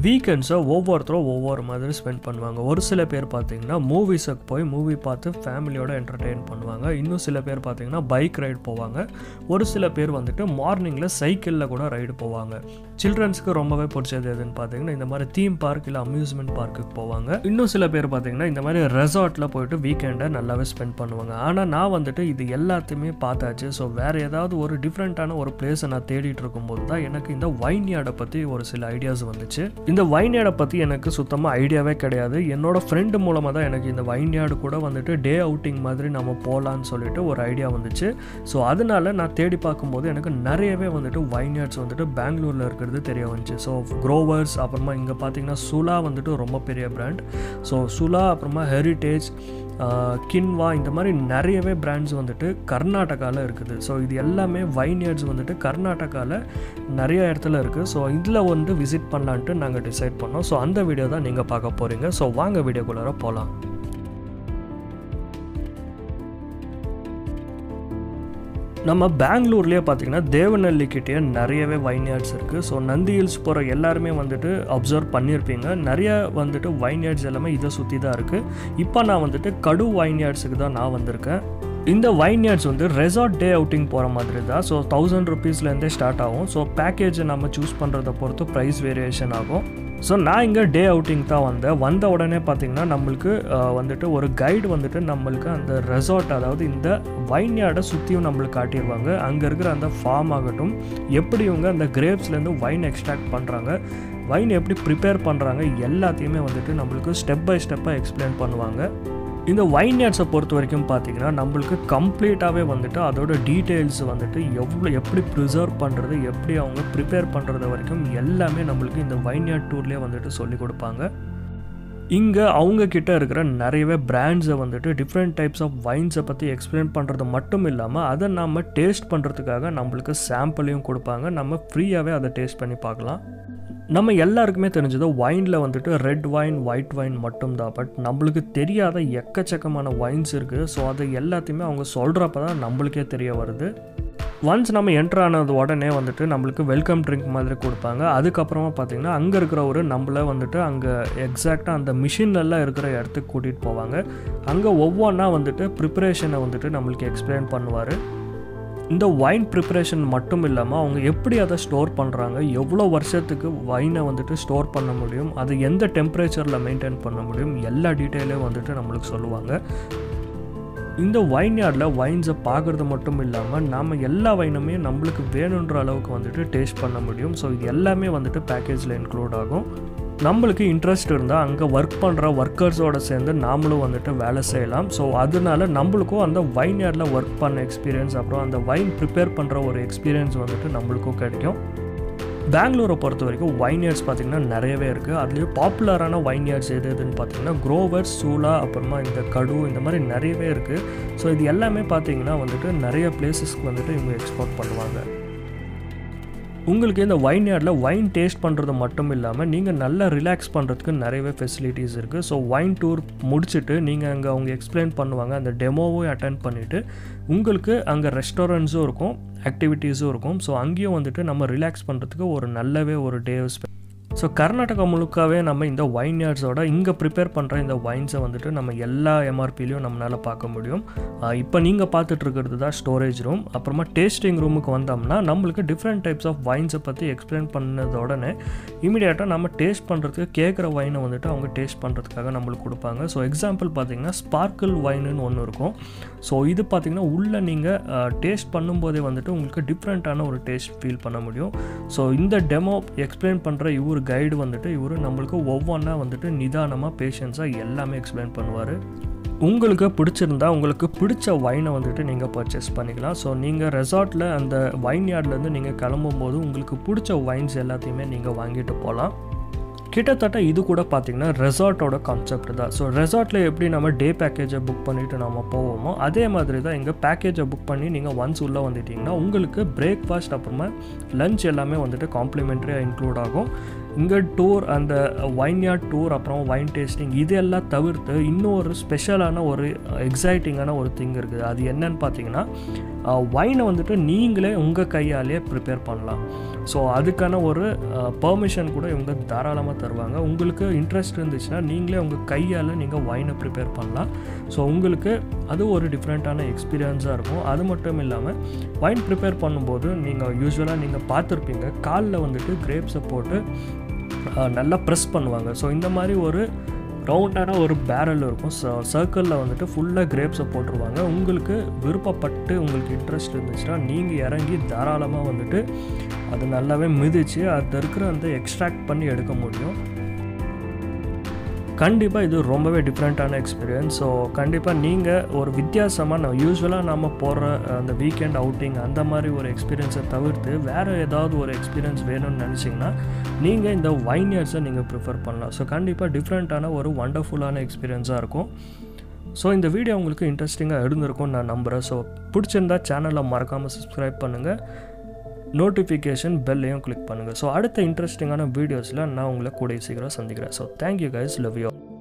வீக்கெண்ட்ஸை ஒவ்வொருத்தரும் ஒவ்வொரு மாதிரி ஸ்பெண்ட் பண்ணுவாங்க ஒரு சில பேர் பார்த்தீங்கன்னா மூவிஸுக்கு போய் மூவி பார்த்து ஃபேமிலியோட என்டர்டெயின் பண்ணுவாங்க இன்னும் சில பேர் பார்த்தீங்கன்னா பைக் ரைடு போவாங்க ஒரு சில பேர் வந்துட்டு மார்னிங்கில் சைக்கிளில் கூட ரைடு போவாங்க சில்ட்ரன்ஸ்க்கு ரொம்பவே பிடிச்சது எதுன்னு பார்த்தீங்கன்னா இந்த மாதிரி தீம் பார்க் இல்லை அம்யூஸ்மெண்ட் பார்க்குக்கு போவாங்க இன்னும் சில பேர் பார்த்தீங்கன்னா இந்த மாதிரி ரெசார்ட்டில் போயிட்டு வீக்கெண்டை நல்லாவே ஸ்பெண்ட் பண்ணுவாங்க ஆனால் நான் வந்துட்டு இது எல்லாத்தையுமே பார்த்தாச்சு ஸோ வேறு ஏதாவது ஒரு டிஃப்ரெண்ட்டான ஒரு பிளேஸை நான் தேடிட்டு இருக்கும்போது தான் எனக்கு இந்த வைன்யார்டை பற்றி ஒரு சில ஐடியாஸ் வந்துச்சு இந்த வைன்யார்டை பற்றி எனக்கு சுத்தமாக ஐடியாவே கிடையாது என்னோட ஃப்ரெண்டு மூலமாக தான் எனக்கு இந்த வைன்யார்டு கூட வந்துட்டு டே அவுட்டிங் மாதிரி நம்ம போகலான்னு சொல்லிட்டு ஒரு ஐடியா வந்துச்சு ஸோ அதனால நான் தேடி பார்க்கும்போது எனக்கு நிறையவே வந்துட்டு வைன்யார்ட்ஸ் வந்துட்டு பெங்களூரில் இருக்கிறது தெரிய வந்துச்சு ஸோ க்ரோவர்ஸ் அப்புறமா இங்கே பார்த்தீங்கன்னா சுலா வந்துட்டு ரொம்ப பெரிய பிராண்ட் ஸோ சுலா அப்புறமா ஹெரிட்டேஜ் கின்வா இந்த மாதிரி நிறையவே பிராண்ட்ஸ் வந்துட்டு கர்நாடகாவில் இருக்குது ஸோ இது எல்லாமே வைன்யார்ட்ஸ் வந்துட்டு கர்நாடகாவில் நிறைய இடத்துல இருக்குது ஸோ இதில் வந்து விசிட் பண்ணலான்ட்டு நாங்கள் டிசைட் பண்ணோம் ஸோ அந்த வீடியோ தான் நீங்கள் பார்க்க போகிறீங்க ஸோ வாங்க வீடியோக்குள்ளார போகலாம் நம்ம பெங்களூர்லேயே பார்த்தீங்கன்னா தேவநல்லிக்கிட்டேயே நிறையவே வைன்யார்ட்ஸ் இருக்குது ஸோ நந்தி ஹில்ஸ் போகிற எல்லாருமே வந்துட்டு அப்சர்வ் பண்ணியிருப்பீங்க நிறைய வந்துட்டு வைன்யார்ட்ஸ் எல்லாமே இதை சுற்றி தான் இருக்குது இப்போ நான் வந்துட்டு கடு வைன்யார்ட்ஸுக்கு தான் நான் வந்திருக்கேன் இந்த வைன்யார்ட்ஸ் வந்து ரெசார்ட் டே அவுட்டிங் போகிற மாதிரி தான் ஸோ தௌசண்ட் ருபீஸ்லேருந்தே ஸ்டார்ட் ஆகும் ஸோ பேக்கேஜை நம்ம சூஸ் பண்ணுறத பொறுத்து ப்ரைஸ் வேரியேஷன் ஆகும் ஸோ நான் இங்கே டே அவுட்டிங் தான் வந்தேன் வந்த உடனே பார்த்தீங்கன்னா நம்மளுக்கு வந்துட்டு ஒரு கைடு வந்துட்டு நம்மளுக்கு அந்த ரெசார்ட் அதாவது இந்த வைன்யார்டை சுற்றியும் நம்மளுக்கு காட்டிடுவாங்க அங்கே இருக்கிற அந்த ஃபார்ம் ஆகட்டும் எப்படி இவங்க அந்த கிரேப்ஸ்லேருந்து வைன் எக்ஸ்ட்ராக்ட் பண்ணுறாங்க வைன் எப்படி ப்ரிப்பேர் பண்ணுறாங்க எல்லாத்தையுமே வந்துட்டு நம்மளுக்கு ஸ்டெப் பை ஸ்டெப்பாக எக்ஸ்பிளைன் பண்ணுவாங்க இந்த வைன்யார்ட்ஸை பொறுத்த வரைக்கும் பார்த்தீங்கன்னா நம்மளுக்கு கம்ப்ளீட்டாகவே வந்துட்டு அதோட டீட்டெயில்ஸ் வந்துட்டு எவ்வளோ எப்படி ப்ரிசர்வ் பண்ணுறது எப்படி அவங்க ப்ரிப்பேர் பண்ணுறது வரைக்கும் எல்லாமே நம்மளுக்கு இந்த வைன்யார்ட் டூர்லேயே வந்துட்டு சொல்லி கொடுப்பாங்க இங்கே அவங்க கிட்ட இருக்கிற நிறையவே பிராண்ட்ஸை வந்துட்டு டிஃப்ரெண்ட் டைப்ஸ் ஆஃப் வைன்ஸை பற்றி எக்ஸ்பிளைன் பண்ணுறது மட்டும் இல்லாமல் அதை நம்ம டேஸ்ட் பண்ணுறதுக்காக நம்மளுக்கு சாம்பிளையும் கொடுப்பாங்க நம்ம ஃப்ரீயாகவே அதை டேஸ்ட் பண்ணி பார்க்கலாம் நம்ம எல்லாருக்குமே தெரிஞ்சது வைனில் வந்துட்டு ரெட் வைன் ஒயிட் வைன் மட்டும்தான் பட் நம்மளுக்கு தெரியாத எக்கச்சக்கமான வைன்ஸ் இருக்குது ஸோ அது எல்லாத்தையுமே அவங்க சொல்கிறப்ப தான் நம்மளுக்கே தெரிய வருது ஒன்ஸ் நம்ம என்ட்ரு ஆனது உடனே வந்துட்டு நம்மளுக்கு வெல்கம் ட்ரிங்க் மாதிரி கொடுப்பாங்க அதுக்கப்புறமா பார்த்தீங்கன்னா அங்கே இருக்கிற ஒரு நம்மள வந்துட்டு அங்கே எக்ஸாக்டாக அந்த மிஷின்லலாம் இருக்கிற இடத்துக்கு கூட்டிகிட்டு போவாங்க அங்கே ஒவ்வொன்றா வந்துட்டு ப்ரிப்பரேஷனை வந்துட்டு நம்மளுக்கு எக்ஸ்பிளைன் பண்ணுவார் இந்த ஒயின் ப்ரிப்பரேஷன் மட்டும் இல்லாமல் அவங்க எப்படி அதை ஸ்டோர் பண்ணுறாங்க எவ்வளோ வருஷத்துக்கு ஒயினை வந்துட்டு ஸ்டோர் பண்ண முடியும் அது எந்த டெம்பரேச்சரில் மெயின்டைன் பண்ண முடியும் எல்லா டீட்டெயிலையும் வந்துட்டு நம்மளுக்கு சொல்லுவாங்க இந்த வைன்யார்டில் வைன்ஸை பார்க்குறது மட்டும் இல்லாமல் நாம் எல்லா வைனுமே நம்மளுக்கு வேணுன்ற அளவுக்கு வந்துட்டு டேஸ்ட் பண்ண முடியும் ஸோ இது எல்லாமே வந்துட்டு பேக்கேஜில் இன்க்ளூட் ஆகும் நம்மளுக்கு இன்ட்ரெஸ்ட் இருந்தால் அங்கே ஒர்க் பண்ணுற ஒர்க்கர்ஸோட சேர்ந்து நாமளும் வந்துட்டு வேலை செய்யலாம் ஸோ அதனால நம்மளுக்கும் அந்த வைன்யார்டில் ஒர்க் பண்ண எக்ஸ்பீரியன்ஸ் அப்புறம் அந்த வைன் ப்ரிப்பேர் பண்ணுற ஒரு எக்ஸ்பீரியன்ஸ் வந்துட்டு நம்மளுக்கும் கிடைக்கும் பெங்களூரை பொறுத்த வரைக்கும் வைன்யார்ட்ஸ் பார்த்திங்கன்னா நிறையவே இருக்குது அதுலேயும் பாப்புலரான வைன்யார்ட்ஸ் எது எதுன்னு பார்த்தீங்கன்னா குரோவர் சூலா அப்புறமா இந்த கடு இந்த மாதிரி நிறையவே இருக்குது ஸோ இது எல்லாமே பார்த்தீங்கன்னா வந்துட்டு நிறைய பிளேசஸ்க்கு வந்துட்டு இவங்க எக்ஸ்போர்ட் பண்ணுவாங்க உங்களுக்கு இந்த வைன்யார்டில் வைன் டேஸ்ட் பண்ணுறது மட்டும் இல்லாமல் நீங்கள் நல்லா ரிலாக்ஸ் பண்ணுறதுக்கு நிறையவே ஃபெசிலிட்டிஸ் இருக்குது ஸோ வைன் டூர் முடிச்சுட்டு நீங்கள் அங்கே அவங்க எக்ஸ்பிளைன் பண்ணுவாங்க அந்த டெமோவும் அட்டன் பண்ணிவிட்டு உங்களுக்கு அங்கே ரெஸ்டாரண்ட்ஸும் இருக்கும் ஆக்டிவிட்டீஸும் இருக்கும் ஸோ அங்கேயும் வந்துட்டு நம்ம ரிலாக்ஸ் பண்ணுறதுக்கு ஒரு நல்லாவே ஒரு டே ஸோ கர்நாடகா முழுக்காவே நம்ம இந்த வைன்யார்ட்ஸோட இங்கே ப்ரிப்பேர் பண்ணுற இந்த வைன்ஸை வந்துட்டு நம்ம எல்லா எம்ஆர்பிலையும் நம்மளால் பார்க்க முடியும் இப்போ நீங்கள் பார்த்துட்டு இருக்கிறது தான் ஸ்டோரேஜ் ரூம் அப்புறமா டேஸ்டிங் ரூமுக்கு வந்தோம்னா நம்மளுக்கு டிஃப்ரெண்ட் டைப்ஸ் ஆஃப் வைன்ஸை பற்றி எக்ஸ்பிளைன் பண்ணது உடனே இமீடியட்டாக நம்ம டேஸ்ட் பண்ணுறதுக்கு கேட்குற வைனை வந்துட்டு அவங்க டேஸ்ட் பண்ணுறதுக்காக நம்மளுக்கு கொடுப்பாங்க ஸோ எக்ஸாம்பிள் பார்த்தீங்கன்னா ஸ்பார்க்கிள் வைனுன்னு ஒன்று இருக்கும் ஸோ இது பார்த்தீங்கன்னா உள்ளே நீங்கள் டேஸ்ட் பண்ணும்போதே வந்துட்டு உங்களுக்கு டிஃப்ரெண்ட்டான ஒரு டேஸ்ட் ஃபீல் பண்ண முடியும் ஸோ இந்த டெமோ எக்ஸ்பிளைன் பண்ணுற இவர் கைடு வந்துட்டு இவர் நம்மளுக்கு ஒவ்வொன்றா வந்துட்டு நிதானமாக பேஷன்ஸாக எல்லாமே எக்ஸ்பிளைன் பண்ணுவார் உங்களுக்கு பிடிச்சிருந்தா உங்களுக்கு பிடிச்ச வைனை வந்துட்டு நீங்கள் பர்ச்சேஸ் பண்ணிக்கலாம் ஸோ நீங்கள் ரெசார்ட்டில் அந்த வைன் யார்ட்லேருந்து நீங்கள் கிளம்பும்போது உங்களுக்கு பிடிச்ச வைன்ஸ் எல்லாத்தையுமே நீங்கள் வாங்கிட்டு போகலாம் கிட்டத்தட்ட இது கூட பார்த்தீங்கன்னா ரெசார்ட்டோட கான்செப்ட் தான் ஸோ ரெசார்ட்டில் எப்படி நம்ம டே பேக்கேஜை புக் பண்ணிவிட்டு நம்ம போவோமோ அதே மாதிரி தான் இங்கே பேக்கேஜை புக் பண்ணி நீங்கள் ஒன்ஸ் உள்ளே வந்துட்டிங்கன்னா உங்களுக்கு பிரேக்ஃபாஸ்ட் அப்புறமா லஞ்ச் எல்லாமே வந்துட்டு காம்ப்ளிமெண்ட்ரியாக இன்க்ளூட் ஆகும் இங்கே டூர் அந்த வைன்யார்ட் டூர் அப்புறம் வைன் டேஸ்டிங் இது எல்லாம் தவிர்த்து இன்னும் ஒரு ஸ்பெஷலான ஒரு எக்ஸைட்டிங்கான ஒரு திங் இருக்குது அது என்னன்னு பார்த்தீங்கன்னா ஒயினை வந்துட்டு நீங்களே உங்கள் கையாலேயே ப்ரிப்பேர் பண்ணலாம் ஸோ அதுக்கான ஒரு பெர்மிஷன் கூட இவங்க தாராளமாக தருவாங்க உங்களுக்கு இன்ட்ரெஸ்ட் இருந்துச்சுன்னா நீங்களே உங்கள் கையால் நீங்கள் ஒயினை ப்ரிப்பேர் பண்ணலாம் ஸோ உங்களுக்கு அது ஒரு டிஃப்ரெண்ட்டான எக்ஸ்பீரியன்ஸாக இருக்கும் அது மட்டும் இல்லாமல் ஒயின் ப்ரிப்பேர் பண்ணும்போது நீங்கள் யூஸ்வலாக நீங்கள் பார்த்துருப்பீங்க காலில் வந்துட்டு கிரேப்ஸை போட்டு நல்லா ப்ரெஸ் பண்ணுவாங்க ஸோ இந்த மாதிரி ஒரு ரவுண்டான ஒரு பேரல் இருக்கும் ஸோ சர்க்கிளில் வந்துட்டு ஃபுல்லாக கிரேப்ஸை போட்டுருவாங்க உங்களுக்கு விருப்பப்பட்டு உங்களுக்கு இன்ட்ரெஸ்ட் இருந்துச்சுன்னா நீங்கள் இறங்கி தாராளமாக வந்துட்டு அது நல்லாவே மிதித்து அது இருக்கிற அந்த எக்ஸ்ட்ராக்ட் பண்ணி எடுக்க முடியும் கண்டிப்பாக இது ரொம்பவே டிஃப்ரெண்ட்டான எக்ஸ்பீரியன்ஸ் ஸோ கண்டிப்பாக நீங்கள் ஒரு வித்தியாசமாக நம்ம யூஸ்வலாக நம்ம போகிற அந்த வீக்கெண்ட் அவுட்டிங் அந்த மாதிரி ஒரு எக்ஸ்பீரியன்ஸை தவிர்த்து வேறு ஏதாவது ஒரு எக்ஸ்பீரியன்ஸ் வேணும்னு நினச்சிங்கன்னா நீங்கள் இந்த வைன் இயர்ஸை நீங்கள் ப்ரிஃபர் பண்ணலாம் ஸோ கண்டிப்பாக டிஃப்ரெண்ட்டான ஒரு ஒண்டர்ஃபுல்லான எக்ஸ்பீரியன்ஸாக இருக்கும் ஸோ இந்த வீடியோ உங்களுக்கு இன்ட்ரெஸ்டிங்காக இருந்திருக்கும் நான் நம்புகிறேன் ஸோ பிடிச்சிருந்தா சேனலை மறக்காமல் சப்ஸ்கிரைப் பண்ணுங்கள் நோட்டிஃபிகேஷன் பெல்லையும் கிளிக் பண்ணுங்கள் ஸோ அடுத்த இன்ட்ரெஸ்டிங்கான வீடியோஸில் நான் உங்களை கூடிய சீக்கிரம் சந்திக்கிறேன் so thank you guys love you